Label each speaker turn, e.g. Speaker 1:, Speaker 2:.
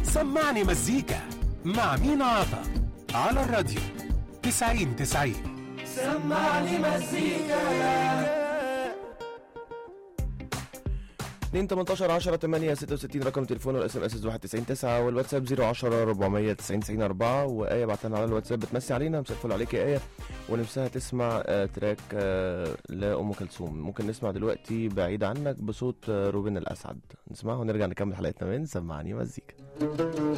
Speaker 1: سمعني مزيكا مع مين عطا على الراديو 90 90
Speaker 2: سمعني مزيكا
Speaker 3: 2 18 10 8 66 رقم تليفون والاس ام اس 91 9 والواتساب 010 490 90 4 وايه بعتنا على الواتساب بتمسي علينا مساء الفل عليك يا ايه ونفسها تسمع آه، تراك آه، لام كلثوم ممكن نسمع دلوقتي بعيد عنك بصوت آه، روبين الاسعد نسمعه ونرجع نكمل حلقتنا من سمعني مزيكا